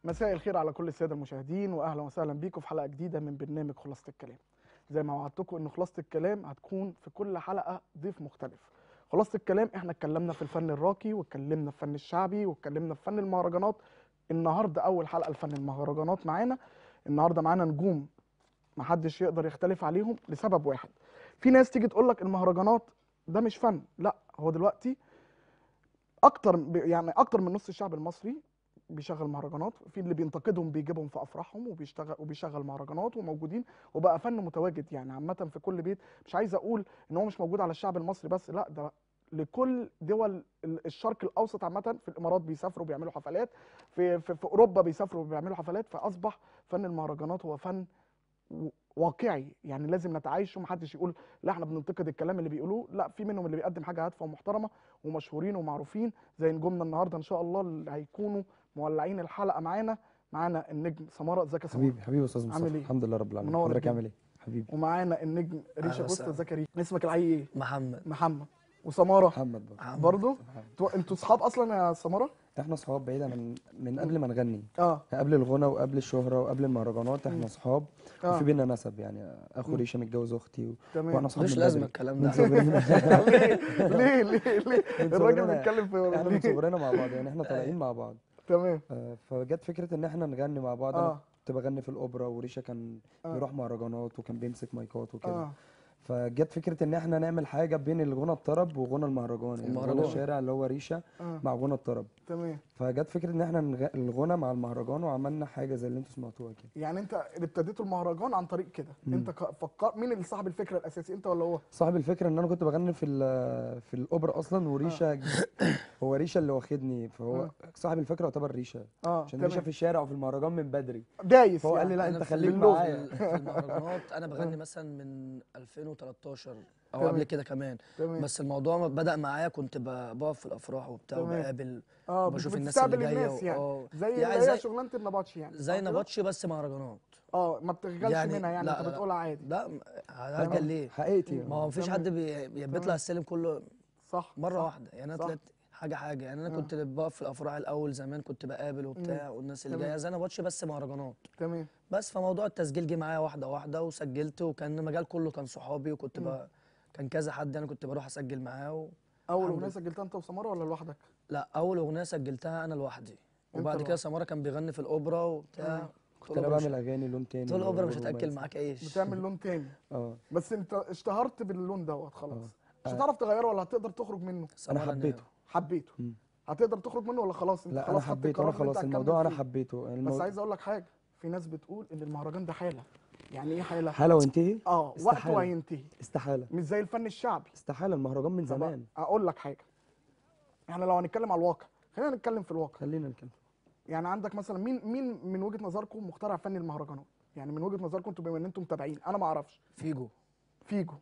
مساء الخير على كل الساده المشاهدين واهلا وسهلا بيكم في حلقه جديده من برنامج خلاصه الكلام زي ما وعدتكم ان خلاصه الكلام هتكون في كل حلقه ضيف مختلف خلاصه الكلام احنا اتكلمنا في الفن الراقي واتكلمنا في الفن الشعبي واتكلمنا في فن المهرجانات النهارده اول حلقه لفن المهرجانات معانا النهارده معانا نجوم محدش يقدر يختلف عليهم لسبب واحد في ناس تيجي تقول لك المهرجانات ده مش فن لا هو دلوقتي اكتر ب- يعني اكتر من نص الشعب المصري بيشغل مهرجانات في اللي بينتقدهم بيجيبهم في افراحهم وبيشتغل وبيشغل مهرجانات وموجودين وبقى فن متواجد يعني عامه في كل بيت مش عايز اقول ان هو مش موجود على الشعب المصري بس لا ده لكل دول ال- الشرق الاوسط عامه في الامارات بيسافروا بيعملوا حفلات في في, في اوروبا بيسافروا بيعملوا حفلات فاصبح فن المهرجانات هو فن و- واقعي يعني لازم نتعايش ومحدش يقول لا احنا بننتقد الكلام اللي بيقولوه لا في منهم اللي بيقدم حاجه هادفه ومحترمه ومشهورين ومعروفين زي نجومنا النهارده ان شاء الله اللي هيكونوا مولعين الحلقه معانا معانا النجم سماره ازيك يا سماره حبيبي حبيبي يا استاذ عامل مصطفى إيه؟ الحمد لله رب العالمين منور حضرتك الدنيا. عامل ايه حبيبي ومعانا النجم ريشه أهلا جوست وسهلا. ازيك يا ريشه اسمك الحقيقي ايه محمد محمد وسماره محمد بقى محمد. برضو محمد. انتوا انتوا صحاب اصلا يا سماره احنا صحاب بعيدا من من قبل ما نغني اه قبل الغنى وقبل الشهره وقبل المهرجانات مم. احنا صحاب اه وفي بينا نسب يعني اخو مم. ريشه متجوز اختي و... تمام واحنا صحاب مش من لازم بدري. الكلام من ده صغرنا ليه ليه ليه ليه من الراجل صغرنا- بيتكلم في احنا من ليه؟ صغرنا مع بعض يعني احنا طالعين مع بعض تمام آه، فجت فكره ان احنا نغني مع بعض اه انا كنت بغني في الاوبرا وريشه كان آه. بيروح مهرجانات وكان بيمسك مايكات وكده اه فجت فكره ان احنا نعمل حاجه بين الغنى الطرب وغنى المهرجان يعني غنى المهرجان. الشارع اللي هو ريشه اه مع غنى الطرب تمام فجت فكره ان احنا نغ... الغنى مع المهرجان وعملنا حاجه زي اللي انتوا سمعتوها كده يعني انت اللي ابتديتوا المهرجان عن طريق كده مم. انت ك- فكر مين اللي صاحب الفكره الاساسي انت ولا هو صاحب الفكره ان انا كنت بغني في ال- في الاوبرا اصلا وريشه هو ريشه اللي واخدني فهو آه. صاحب الفكره يعتبر ريشه اه عشان ريشه تمام في الشارع وفي المهرجان من بدري دايس فهو قال لي يعني. لا أنا انت في خليك اللغة. معايا في في المهرجانات انا بغني مثلا من 2013 او تمام. قبل كده كمان تمام بس الموضوع ما بدا معايا كنت ب- بقف في الافراح وبتاع تمام. وبقابل اه وبشوف بت- الناس اللي بتستقبل جايه الناس يعني اه زي يعني اللي هي زي شغلانه النبطشي يعني زي صح كده؟ نبطشي بس مهرجانات اه ما بتخجلش يعني منها يعني لا، انت لا، لا. بتقولها عادي لا م- هرجل ليه حقيقتي ما هو مفيش تمام. حد بي- بي- تمام. بيطلع السلم كله صح مره صح. واحده يعني انا صح. طلعت حاجه حاجه يعني انا آه. كنت بقف في الافراح الاول زمان كنت بقابل وبتاع والناس اللي تمام. جايه زي نبطشي بس مهرجانات تمام بس فموضوع التسجيل جه معايا واحده واحده وسجلت وكان المجال كله كان صحابي وكنت مم. بقى كان كذا حد انا كنت بروح اسجل معاه و... اول الحمد اغنيه لله. سجلتها انت وسماره ولا لوحدك لا اول اغنيه سجلتها انا لوحدي وبعد لوحدك. كده سماره كان بيغني في الاوبرا وبتاع آه. قلت كنت له انا الأوبرا مش- بعمل اغاني لون تاني قلت له الاوبرا مش ورومانسي. هتاكل معاك عيش بتعمل لون تاني اه بس انت اشتهرت باللون دوت خلاص آه. مش هتعرف تغيره ولا هتقدر تخرج منه انا سمارة حبيته حبيته مم. هتقدر تخرج منه ولا خلاص انت لا انا خلاص خدت حبيته القرار انا ان انت خلاص هتكمل الموضوع انا فيه. حبيته بس الموضوع عايز اقول لك حاجه في ناس بتقول ان المهرجان ده حاله يعني ايه حاله حاله وانتهي اه وقته استحالة. هينتهي استحاله مش زي الفن الشعبي استحاله المهرجان من طب زمان اقول لك حاجه احنا لو هنتكلم على الواقع خلينا نتكلم في الواقع خلينا نتكلم يعني عندك مثلا مين مين من وجهه نظركم مخترع فن المهرجانات يعني من وجهه نظركم انتوا بما ان انتم متابعين انا ما اعرفش فيجو فيجو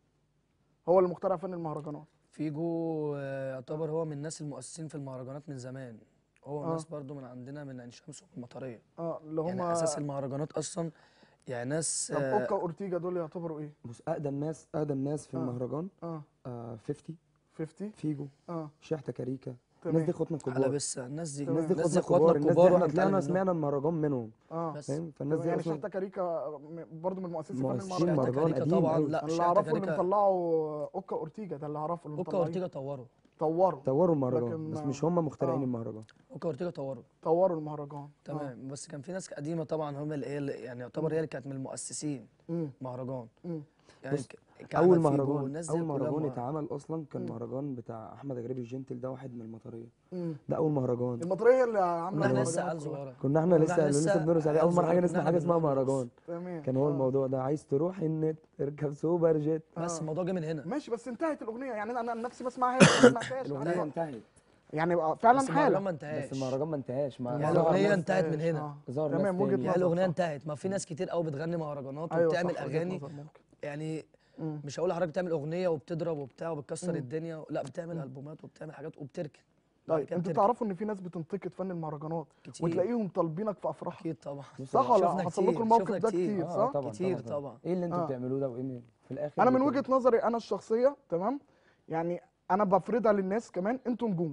هو اللي مخترع فن المهرجانات فيجو آه، يعتبر هو من الناس المؤسسين في المهرجانات من زمان هو آه. ناس برضو من عندنا من عين شمس والمطريه اه اللي هم يعني اساس المهرجانات اصلا يعني ناس طب آه، اوكا اورتيجا دول يعتبروا ايه بص اقدم ناس اقدم ناس في آه. المهرجان اه آه 50 50 فيجو اه شحته كاريكا الناس تمام دي اخواتنا على الكبار بس الناس دي تمام. الناس دي الناس دي اخواتنا اخواتنا الكبار الكبار الناس دي احنا واحنا طلعنا سمعنا المهرجان منهم اه بس فاهم فالناس دي يعني اصلا شحتة كاريكا م- برضه من مؤسسي فن مؤسسين المهرجان مهرجان كاريكا قديم طبعا أوي. لا انا اللي شحتة اعرفه اللي كاريكا مطلعوا اوكا اورتيجا ده اللي اعرفه اللي اوكا مطلعين اورتيجا طوروا طوروا طوروا المهرجان لكن بس ما- مش هم مخترعين آه. المهرجان اوكا اورتيجا طوروا طوروا المهرجان تمام بس كان في ناس قديمه طبعا هم اللي هي اللي- يعني يعتبر هي اللي كانت من المؤسسين امم مهرجان امم يعني بص، ك- كعمل اول فيجو مهرجان والناس دي اول كلها مهرجان مه- اتعمل اصلا كان مم. مهرجان بتاع احمد غريب الجنتل ده واحد من المطريه امم ده اول مهرجان المطريه اللي عامله كنا احنا المهرجانات لسه عيال كلها. صغيره كنا احنا كنا لسه احنا لسه لسه بنرقص عليه عيال اول مره حاجه صغيرة، نسمع كنا حاجه احنا اسمها بنرقص. مهرجان تمام كان هو آه. الموضوع ده عايز تروح النت اركب سوبر جيت بس آه. الموضوع جه من هنا ماشي بس انتهت الاغنيه يعني انا انا عن نفسي بسمعها ما سمعتهاش الاغنيه انتهت يعني بقى فعلا بس المهرجان حاله ما انتهاش بس المهرجان ما انتهاش ما يعني ظهر الأغنية ناس- انتهت من انتهاش. هنا. آه. ظهر ناس تمام وجهه تاني. نظر يعني الاغنيه صح. انتهت ما في ناس كتير قوي بتغني مهرجانات ايوه وبتعمل صح وجهة اغاني نظر ممكن يعني مم. مش هقول لحضرتك بتعمل اغنيه وبتضرب وبتاع وبتكسر مم. الدنيا لا بتعمل مم. البومات وبتعمل حاجات وبتركن بعد طيب كده انتوا بتركن. تعرفوا ان في ناس بتنتقد فن المهرجانات كتير وتلاقيهم طالبينك في افراحهم اكيد طبعا صح ولا شفنا حصل لكم كتير، الموقف شفنا ده كتير. كتير آه، صح؟ طبعا كتير طبعا ايه اللي انتوا آه. بتعملوه ده وايه اللي- في الاخر انا من بتقولوا- وجهه نظري انا الشخصيه تمام يعني انا بفرضها للناس كمان انتوا نجوم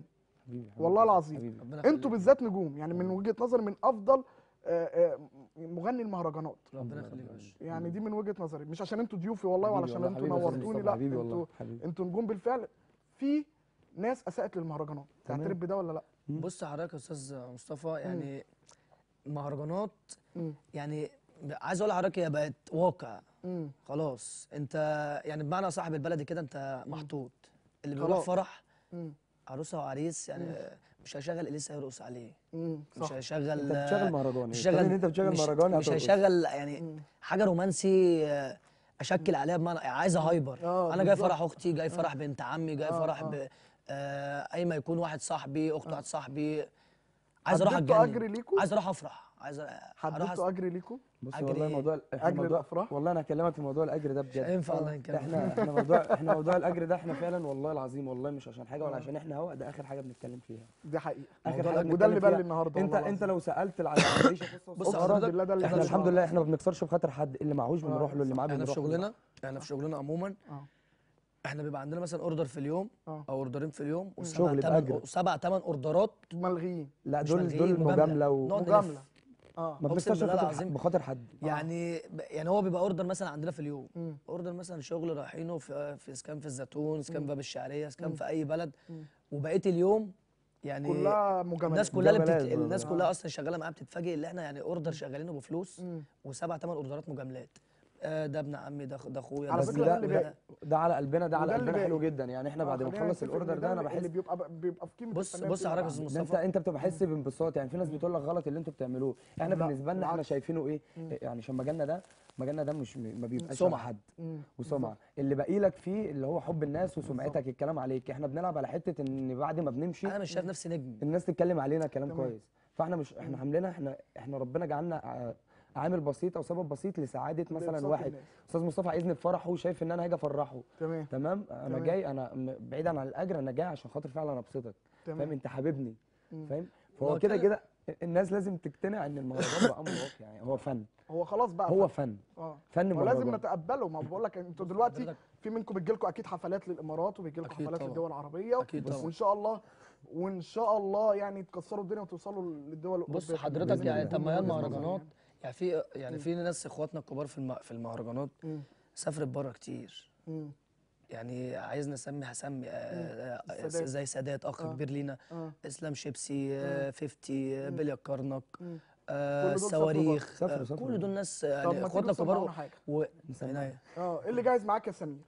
حبيبي حبيبي والله حبيبي، العظيم. حبيبي. ربنا انتوا يخليك. بالذات نجوم يعني من وجهه نظري من افضل آه، آه، مغني المهرجانات ربنا الحمد يخليك لله. يا باشا يعني دي من وجهه نظري مش عشان انتوا ضيوفي والله حبيبي وعلشان والله، انتوا حبيبي يا أستاذ نورتوني مصطفى، لا حبيبي انتوا والله حبيبي انتوا نجوم بالفعل في ناس اساءت للمهرجانات تمام. تعترف بده ولا لا مم. بص حضرتك يا استاذ مصطفى يعني المهرجانات مم. يعني عايز اقول لحضرتك هي بقت واقع مم. خلاص انت يعني بمعنى صاحب البلدي كده انت محطوط اللي بيروح خلاص. فرح مم. عروسه وعريس يعني مش هيشغل اليسا يرقص عليه مم. مش صح هيشغل انت بتشغل مهرجان مش يعني هيشغل ان انت بتشغل مش, مهرجان مش هترقص. هيشغل يعني مم. حاجه رومانسي آه، اشكل عليها بمعنى عايزه هايبر آه، انا جاي بالظبط. فرح اختي جاي فرح بنت عمي جاي آه، فرح آه. ب آه، اي ما يكون واحد صاحبي اخت واحد صاحبي عايز اروح حددتوا اتجنن اجر ليكوا عايز اروح افرح عايز أ- اروح حددتوا اجر ليكوا بص أجر والله إيه؟ موضوع احنا أجر موضوع الأفراح؟ والله انا هكلمك في موضوع الاجر ده مش بجد هينفع والله نكمل احنا احنا موضوع احنا موضوع الاجر ده احنا فعلا والله العظيم والله مش عشان حاجه ولا آه. عشان احنا هوا ده اخر حاجه بنتكلم فيها دي حقيقه اخر موضوع حاجه الأجر وده اللي بنتكلم بان فيها لي النهارده انت والله انت العظيم. لو سالت العيشه قصه بص صغيرة، حضرتك بالله ده اللي احنا بان لي الحمد النهاردة. لله احنا ما بنكسرش بخاطر حد اللي معهوش آه، بنروح له اللي معاه احنا في بنروح له شغلنا احنا في شغلنا عموما اه احنا بيبقى عندنا مثلا اوردر في اليوم اه او اوردرين في اليوم وسبع شغل تمن بأجر. سبع ثمان اوردرات ملغيين لا مش دول ملغيين، دول مجاملة. مجامله و... نقعد مجامله نلف. اه ما أقسم بنكسرش بالله بخاطر العظيم. بخاطر حد يعني ب- يعني هو بيبقى اوردر مثلا عندنا في اليوم مم. اوردر مثلا شغل رايحينه في في اسكان في الزيتون اسكان مم. في باب الشعريه اسكان مم. في اي بلد مم. وبقيه اليوم يعني كلها مجاملات الناس كلها اللي بتت... مجاملات بقى. الناس آه. كلها اصلا شغاله معاه بتتفاجئ ان احنا يعني اوردر شغالينه بفلوس مم. وسبع ثمان اوردرات مجاملات آه ده ابن عمي ده ده اخويا على ده فكرة زميلي، ده اللي ده- باقي. ده على قلبنا ده على وده اللي قلبنا حلو باقي. جدا يعني احنا آه، بعد ما خلينا نخلص نتفق إن الاوردر ده انا اللي بحس بيبقى بيبقى في قيمه بص الفنان بص فيما حضرتك يا بعد. استاذ ان انت مصطفى انت بتبقى حاسس بانبساط يعني في ناس بتقول لك غلط اللي انتوا بتعملوه احنا لا، بالنسبه لنا احنا بالعكس. شايفينه ايه مم. يعني عشان مجالنا ده مجالنا ده مش ما بيبقاش سمعة. سمعه حد مم. وسمعه اللي باقي لك فيه اللي هو حب الناس وسمعتك الكلام عليك احنا بنلعب على حته ان بعد ما بنمشي انا مش شايف نفسي نجم الناس تتكلم علينا كلام تمام. كويس فاحنا مش احنا عاملينها احنا احنا ربنا جعلنا ع- عامل بسيط او سبب بسيط لسعاده مثلا لإبساط واحد الناس. استاذ مصطفى عايزني في فرحه وشايف ان انا هاجي افرحه تمام تمام انا تمام. جاي انا م- بعيدا عن الاجر انا جاي عشان خاطر فعلا ابسطك فاهم تمام انت حبيبني مم. فاهم هو فهو كده كده- كده الناس لازم تقتنع ان المهرجان بقى امر واقع يعني هو فن هو خلاص بقى هو فن. فن اه فن ولازم مهرجان نتقبله ما بقول لك انتوا دلوقتي حضرتك في منكم بتجي لكم اكيد حفلات للامارات وبيجي لكم أكيد حفلات طبعاً. للدول العربيه أكيد طبعاً. وان شاء الله وان شاء الله يعني تكسروا الدنيا وتوصلوا للدول الاوروبيه بص كمان حضرتك بإذن يعني الله. طب ما هي بإذن الله المهرجانات يعني. يعني في يعني في ناس اخواتنا الكبار في الم- في المهرجانات مم. سافرت بره كتير مم. يعني عايز نسمي هسمي آه، آه، السادات. زي سادات اخ آه. كبير لينا اه اسلام شيبسي آه، 50 آه، مم. بيليا كرنك مم. آه، كل دول سافروا الصواريخ سافروا- آه، سافروا. كل دول ناس طب يعني ما تيجوا اخواتنا تسمعونا الكبار حاجه و... نسمعنا. عناية. اه ايه اللي جاهز معاك يا سمير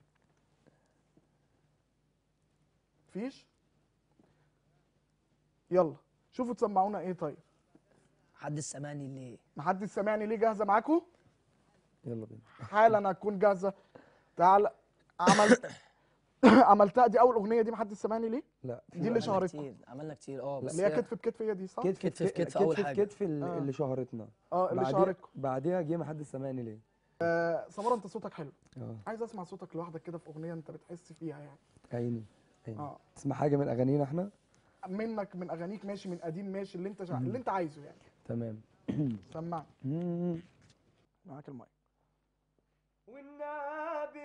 فيش يلا شوفوا تسمعونا ايه طيب حد سمعني ليه محدش سامعني ليه جاهزه معاكم يلا بينا حالا هتكون جاهزه تعال عمل عملتها دي اول اغنيه دي محدش سامعني ليه لا في دي اللي واحد. شهرتكم كتير عملنا كتير اه بس اللي هي كتف بكتف هي دي صح كتف كتف في كتف كتف أول في حاجة. كتف اللي, آه. اللي شهرتنا اه اللي بعديها شهرتكم بعديها جه ما حد سمعني ليه آه سمره انت صوتك حلو اه عايز اسمع صوتك لوحدك كده في اغنيه انت بتحس فيها يعني عيني عيني اه تسمع حاجه من اغانينا احنا منك من اغانيك ماشي من قديم ماشي اللي انت شع... اللي انت عايزه يعني تمام سمعني مم. معاك المايك والنبي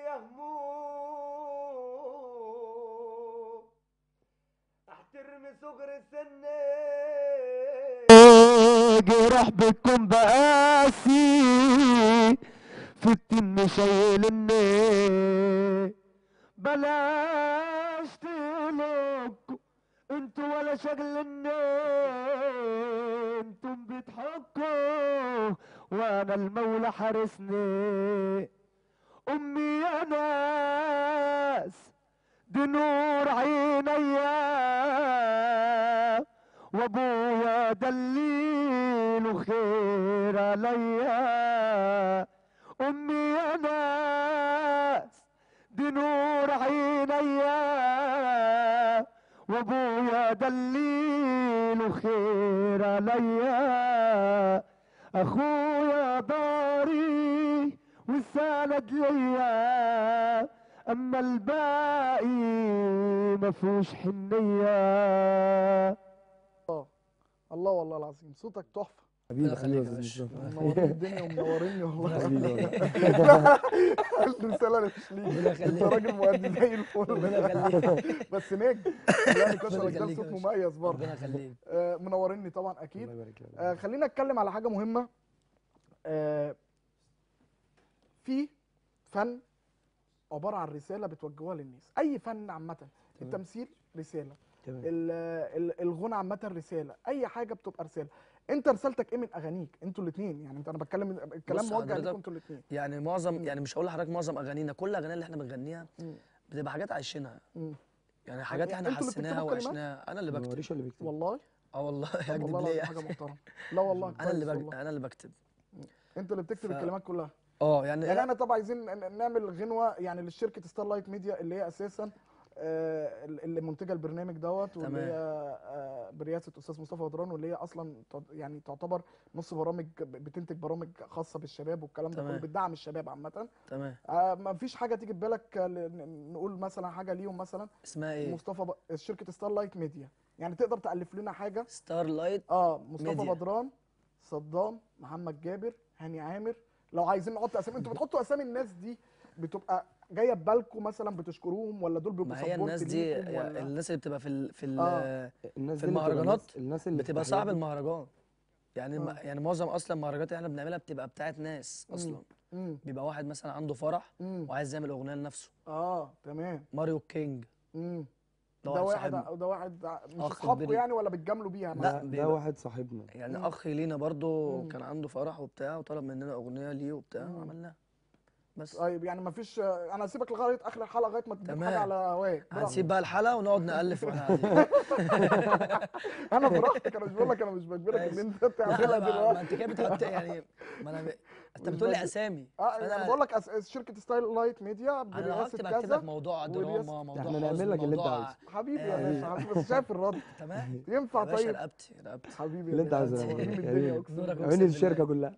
يهمو احترم صغر سني جراح بتكون بقاسي في التن شايلني بلاش تلوكوا انتوا ولا شغلني انتم بتحكوا وانا المولى حارسني امي يا ناس دي نور عينيا وابويا دليل خير عليا امي يا ناس دي نور عينيا وابويا دليل خير عليا اخويا داري والسند ليا اما الباقي مفهوش حنيه الله والله العظيم صوتك تحفه حبيبي ربنا حبيبي يخليك يا يا أستاذ باشا. مصطفى منورين الدنيا ومنوريني والله حبيبي والله. الرساله مش ليك ربنا انت يخليك راجل مؤدي زي ربنا الفل يخليك بس نجم يعني كشرك ده يخليك صوت يا باشا. مميز برضه ربنا يخليك آه، منوريني طبعا اكيد الله يبارك لك آه، خلينا نتكلم على حاجه مهمه آه، في فن عباره عن رساله بتوجهوها للناس اي فن عامه التمثيل رساله تمام ال- ال- الغنى عامه رساله اي حاجه بتبقى رساله انت رسالتك ايه من اغانيك انتوا الاثنين يعني انت انا بتكلم الكلام بص موجه ليكم حضرتك، انتوا الاثنين يعني معظم يعني مش هقول لحضرتك معظم اغانينا كل الاغاني اللي احنا بنغنيها بتبقى حاجات عايشينها يعني حاجات يعني احنا انتوا اللي حسيناها بتكتبوا الكلمات؟ وعشناها انا اللي هو بكتب ريشه اللي بيكتب والله اه والله طب هكدب والله ليه العظيم حاجه محترمه لا والله انا اللي كويس بك... والله. انا اللي بكتب انتوا اللي بتكتب ف- الكلمات كلها اه يعني يعني احنا طبعا عايزين ن- نعمل غنوه يعني للشركه ستار لايت ميديا اللي هي اساسا آه، اللي منتجه البرنامج دوت واللي تمام. هي آه، برئاسه استاذ مصطفى بدران واللي هي اصلا تعت- يعني تعتبر نص برامج ب- بتنتج برامج خاصه بالشباب والكلام ده كله تمام. بتدعم الشباب عامه تمام آه، ما فيش حاجه تيجي في بالك آه، ل- ن- نقول مثلا حاجه ليهم مثلا اسمها ايه مصطفى ب... شركه ستار لايت ميديا يعني تقدر تالف لنا حاجه ستار لايت اه مصطفى ميديا. بدران صدام محمد جابر هاني عامر لو عايزين نحط اسامي انتوا بتحطوا اسامي الناس دي بتبقى جايه ببالكم مثلا بتشكروهم ولا دول بيبقوا ما هي support الناس دي ليكم يعني ولا الناس اللي بتبقى في ال... في ال... آه. الناس في دي اللي بتبقى المهرجانات الناس- الناس اللي بتبقى بتحيا صعب دي. المهرجان يعني آه. ما يعني معظم اصلا المهرجانات اللي احنا بنعملها بتبقى بتاعت ناس اصلا امم بيبقى واحد مثلا عنده فرح امم وعايز يعمل اغنيه لنفسه اه تمام ماريو كينج امم ده ده واحد واحد صاحبنا ده واحد ع- مش أخ اصحابكم كبير. يعني ولا بتجاملوا بيها لا، ده, ده بيبقى- واحد صاحبنا يعني مم. اخ لينا برضو مم. كان عنده فرح وبتاع وطلب مننا اغنيه ليه وبتاع مم. وعملناها بس طيب يعني ما فيش انا هسيبك لغايه اخر الحلقه لغايه ما تجيب تمام. حاجه على هواك براحتك. هنسيب بقى الحلقه ونقعد نالف واحنا قاعدين انا براحتك انا مش بقول لك انا مش بجبرك ان ماشي. انت لا تعملها ما- ما دلوقتي انت كده بتحط يعني ما انا ب... انت مش بتقول لي بج- اسامي اه فأنا- انا بقول لك أس- شركه ستايل لايت ميديا انا لو برئاسه هكتب اكتب لك كذا موضوع ورياس- دراما موضوع احنا حزن، نعمل لك اللي انت موضوع- عايزه. حبيبي يا آه. باشا حبيبي بس شايف الرد تمام ينفع يا باشا طيب رقبتي رقبتي حبيبي اللي انت يا عايزه باشا يا منورين حبيبي. الدنيا حبيبي. اقسم نورك بالله. أقسم عين الشركه كلها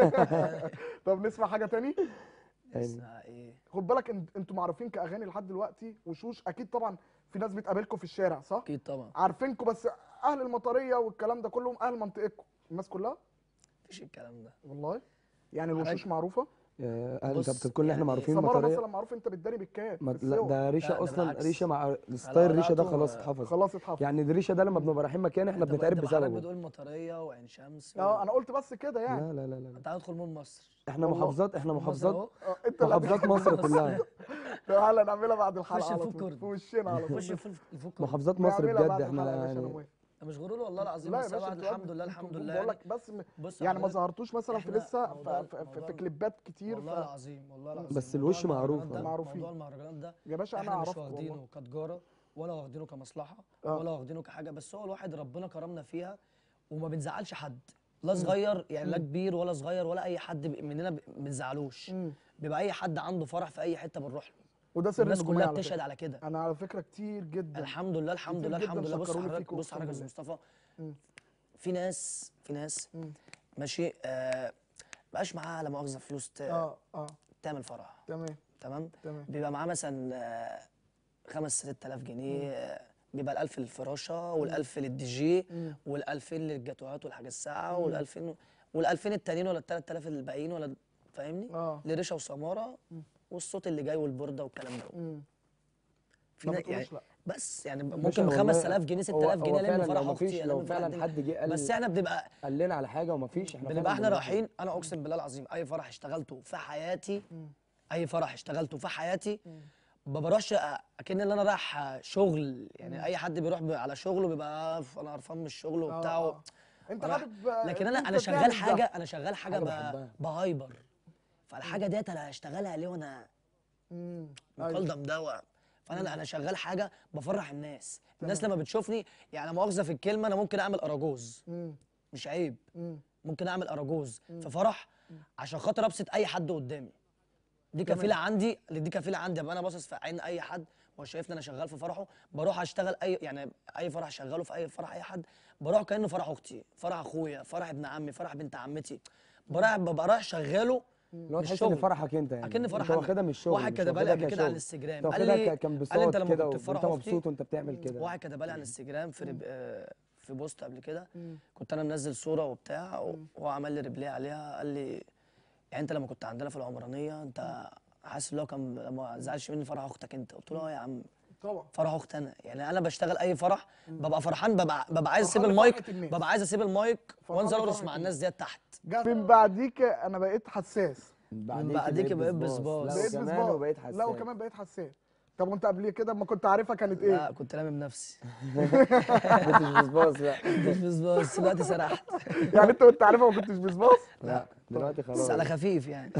طب نسمع حاجه تاني يعني اسمها ايه خد بالك انت- انتوا معروفين كاغاني لحد دلوقتي وشوش اكيد طبعا في ناس بتقابلكم في الشارع صح اكيد طبعا عارفينكم بس اهل المطريه والكلام ده كلهم اهل منطقتكم الناس كلها مفيش الكلام ده والله يعني الوشوش معروفه آه، انت بص، بتقول احنا يعني معروفين سماره مطريه مثلا معروف انت بتداري بالكاب ما- في لا الصور. ده لا، ريشه ده اصلا بالعكس. ريشه مع الستايل ريشه ده ولعته خلاص و- اتحفظ خلاص اتحفظ يعني الريشه ده لما بنبقى رايحين مكان احنا انت بنتعرف انت حضرتك بسببه بتقول مطريه وعين شمس اه انا قلت بس كده يعني لا لا لا لا لا. تعال ندخل مول مصر احنا والله. محافظات احنا مول مصر محافظات اهو اه انت اللي محافظات مصر كلها تعالى نعملها بعد الحلقه خش على الفود طول كورت. في وشنا على طول خش في الفوق محافظات مصر نعملها بجد بعد احنا الحلقة يا باشا، أنا يعني موافق. ده مش غرور والله العظيم لا يا بس باشا بعد انتوا الحمد لله انتوا- الحمد انتوا لله بقول يعني لك بس م- بص يعني ما حضرتك، ظهرتوش مثلا في احنا لسه موضوع- في, في, في, موضوع في ال- كليبات كتير والله ف... العظيم والله العظيم بس موضوع الوش معروف، المهرجانات ده- معروفين. موضوع المهرجانات ده يا باشا انا احنا مش اعرفكم والله واخدينه كتجاره ولا واخدينه كمصلحه اه. ولا واخدينه كحاجه بس هو الواحد ربنا كرمنا فيها وما بنزعلش حد لا صغير يعني لا كبير ولا صغير ولا اي حد ب- مننا ب- ما بنزعلوش مم. بيبقى اي حد عنده فرح في اي حته بنروح له وده سر الناس النجوميه كلها على بتشهد فكره على كده انا على فكره كتير جدا الحمد لله الحمد كتير لله جدا الحمد لله بص شكروني حضرتك فيكم بص حضرتك يا أقسم أستاذ مصطفى مم. في ناس في ناس مم. ماشي آه بقاش معاها لا مؤاخذه فلوس ت- اه اه تعمل فرح تمام تمام تمام بيبقى معاه مثلا آه، خمس ست آلاف جنيه آه، بيبقى الألف للفراشة والألف للدي جي مم. والألفين للجاتوهات والحاجة الساعة والألفين والألفين التانيين ولا التلات آلاف الباقيين ولا فاهمني؟ اه لريشة وسمارة والصوت اللي جاي والبردة والكلام ده مم. في ما نا- يعني بتقولوش لا بس يعني باشا ممكن والله 5000 جنيه هو- 6000 هو جنيه الم فعلاً فرح لو مفيش- اختي لو ألم فرح فعلاً الدنيا. حد جه قال- بس احنا بنبقى قال لنا على حاجه وما فيش احنا بنبقى فعلاً احنا بنروح. رايحين انا اقسم بالله العظيم اي فرح اشتغلته في حياتي اي فرح اشتغلته في حياتي ما بروحش أ- اكن اللي انا رايح شغل يعني اي حد بيروح ب- على شغله بيبقى "أف، انا قرفان من الشغل آه، وبتاع آه. انت راح- حابب آه، لكن إن انا أنت انا شغال تعمل ده. حاجه انا شغال حاجه حاجة ب- بحبها. بهايبر فالحاجه ديت انا هشتغلها ليه وانا مم. أيوة. مقلدم دواء فانا انا شغال حاجه بفرح الناس الناس لما بتشوفني يعني لا مؤاخذه في الكلمه انا ممكن اعمل اراجوز مم. مش عيب مم. ممكن اعمل اراجوز في فرح عشان خاطر ابسط اي حد قدامي دي كفيله عندي دي كفيله عندي ابقى انا باصص في عين اي حد هو شايفني انا شغال في فرحه بروح اشتغل اي يعني اي فرح شغاله في اي فرح اي حد بروح كانه فرح اختي فرح اخويا فرح ابن عمي فرح بنت عمتي بروح ببقى رايح شغاله اللي هو مش تحس ان شغل. فرحك انت يعني اكن فرح انت أنا. واخدها من الشغل واحد مش كتب لي واخدها قبل كده كشغل. على الانستجرام انت قال واخدها لي ك- كان قال لي انت بساط لما كده كنت في فرح وانت اختي مبسوط وانت بتعمل كده واحد كتب لي على الانستجرام في رب... آه، في بوست قبل كده مم. كنت انا منزل صوره وبتاع وهو عمل لي ريبلاي عليها قال لي يعني انت لما كنت عندنا في العمرانيه انت حاسس ان هو كان ما زعلش مني فرح اختك انت قلت له اه يا عم طبعا فرح اختي انا يعني انا بشتغل اي فرح ببقى فرحان ببقى, ببقى عايز اسيب فرحان المايك لفرحة الناس. ببقى عايز اسيب المايك فرحان وانزل لفرحة ارقص مع الناس ديت تحت جد. من بعديك انا بقيت حساس بعديك بقيت بصباص. لا بقيت وكمان بصباص. وبقيت حساس لا وكمان بقيت حساس طب وانت قبل كده اما كنت عارفها كانت ايه؟ لا كنت لامم نفسي كنتش بصباص لا مش بصباص دلوقتي سرحت يعني انت كنت عارفها وما كنتش بصباص؟ لا دلوقتي خلاص بس على خفيف يعني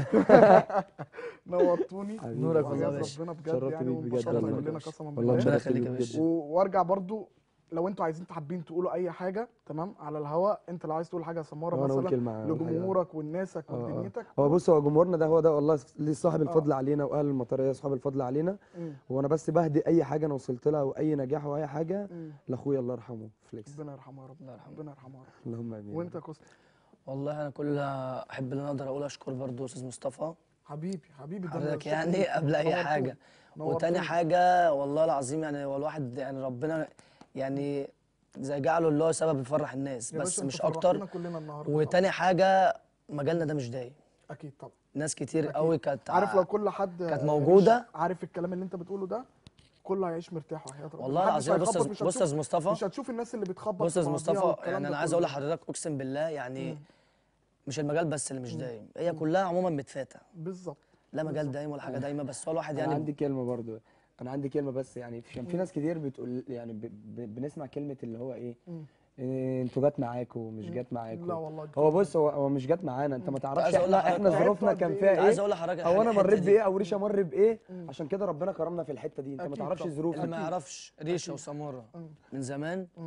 نورتوني حبيبي. نورك والله يا وحياة باشا. ربنا بجد شرفت يعني بيك بجد وانبسطنا والله. كلنا قسما والله بالله ربنا اتشرفت يخليك بيك يا باشا. جدا. و- وارجع برضو لو انتوا عايزين حابين تقولوا اي حاجه تمام على الهواء انت لو عايز تقول حاجه يا سماره وانا اقول مثلا كلمه أقول حاجة. لجمهورك ولناسك آه، آه. ودنيتك هو بص هو جمهورنا ده هو ده والله ليه صاحب الفضل علينا واهل المطريه صاحب الفضل علينا مم. وانا بس بهدي اي حاجه انا وصلت لها واي نجاح واي حاجه مم. لاخويا الله يرحمه فليكس ربنا يرحمه يا رب الله يرحمه. ربنا يرحمه يا رب اللهم امين وانت يا كوستي والله انا كل احب ان انا اقدر اقول اشكر برضو استاذ مصطفى حبيبي حبيبي ده حضرتك الشكر يعني ليك. قبل اي نورتوني. حاجه وتاني نورتوني. حاجه والله العظيم يعني هو الواحد يعني ربنا يعني زي جعله اللي هو سبب يفرح الناس يا بس باشا مش انتوا اكتر فرحتونا كلنا النهارده وتاني حاجه مجالنا ده مش دايم اكيد طبعا ناس كتير أكيد. قوي كانت عارف لو كل حد كانت آه، موجودة. عايش- عارف الكلام اللي انت بتقوله ده كله هيعيش مرتاح وحياة ربنا والله محدش العظيم بص هيخبط، يا- مش بص يا هتشوف- مصطفى مش هتشوف الناس اللي بتخبط بص يا في مصطفى بعضيها والكلام يعني ده انا عايز كله. اقول لحضرتك اقسم بالله يعني مم. مش المجال بس اللي مش دايم هي كلها عموما متفاتة بالظبط لا مجال دايم ولا حاجه دايمه بس هو الواحد انا يعني عندي كلمه برضو انا عندي كلمه بس يعني عشان في ناس كتير بتقول يعني ب... ب... بنسمع كلمه اللي هو ايه مم. إيه، انتوا جت معاكوا مش جت معاكوا لا والله هو بص هو هو مش جت معانا انت ما تعرفش عايز أقول احنا لحضرتك- احنا ظروفنا تعبتوا كان قد فيها إيه؟ عايز ايه اقول لحضرتك او انا الحتة مريت دي. بايه او ريشه مر بايه مم. عشان كده ربنا كرمنا في الحته دي انت ما أكيد تعرفش طبعا. ظروفك اللي ما يعرفش ريشه وسماره مم. من زمان مم.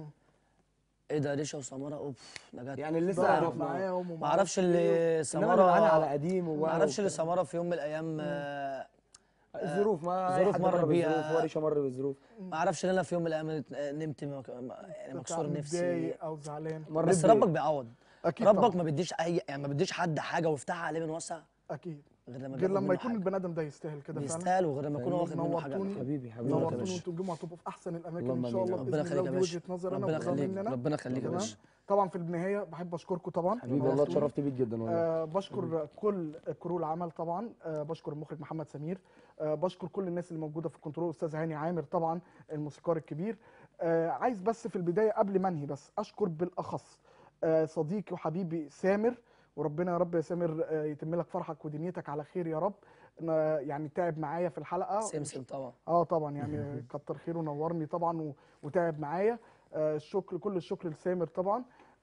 ايه ده ريشه وسماره اوف ده جت يعني اللي لسه ضاعت يعرفنا معاهم وما ما اعرفش اللي انما اللي سماره معانا على قديم ما وواو اعرفش اللي وبتاع. سماره في يوم من الايام آه، الظروف ما ظروف أي حد مر مر بيها. بالظروف وريشه مر بالظروف ما اعرفش ان انا في يوم من الايام نمت مك- يعني مكسور نفسي متضايق او زعلان مريت بس بإيه؟ ربك بيعوض اكيد ربك طبعا. ما بيديش اي يعني ما بيديش حد حاجه ويفتحها عليه من وسع اكيد غير لما غير بياخد لما منه يكون حاجة. البني ادم ده يستاهل كده فعلا بيستاهل وغير لما يكون هو واخد منه حاجه نورتوني. حبيبي حبيبي نورك يا نورتوني باشا. وانتوا تجمعوا تبقوا في احسن الاماكن اللهم ان شاء آمين الله يا رب. ربنا باذن الله يخليك يا ودي باشا وجهه نظر انا ربنا وده يخليك مننا ربنا يخليك يا تمام؟ باشا طبعا في النهايه بحب اشكركم طبعا حبيبي والله نورتوني. اتشرفت بيك جدا والله آه بشكر كل كرو العمل طبعا آه بشكر المخرج محمد سمير آه بشكر كل الناس اللي موجوده في الكنترول استاذ هاني عامر طبعا الموسيقار الكبير آه عايز بس في البدايه قبل ما انهي بس اشكر بالاخص آه صديقي وحبيبي سامر وربنا يا رب يا سامر آه يتم لك فرحك ودنيتك على خير يا رب أنا يعني تعب معايا في الحلقه سمسم طبعا اه طبعا يعني كتر خيره نورني طبعا و- وتعب معايا آه الشكر كل الشكر لسامر طبعا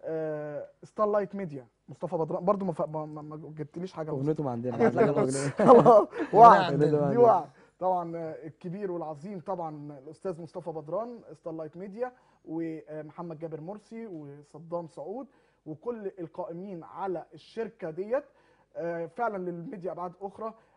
آه ستار لايت ميديا مصطفى بدران برضو ما, ف... ما, ما ما جبتليش حاجه اغنيته ما عندنا هبعت لك عندنا الواتس. أغنية. خلاص وعد عندنا. دي عندنا. وعد طبعا آه، الكبير والعظيم طبعا الاستاذ مصطفى بدران ستار لايت ميديا ومحمد جابر مرسي وصدام سعود وكل القائمين على الشركه ديت آه، فعلا للميديا ابعاد اخرى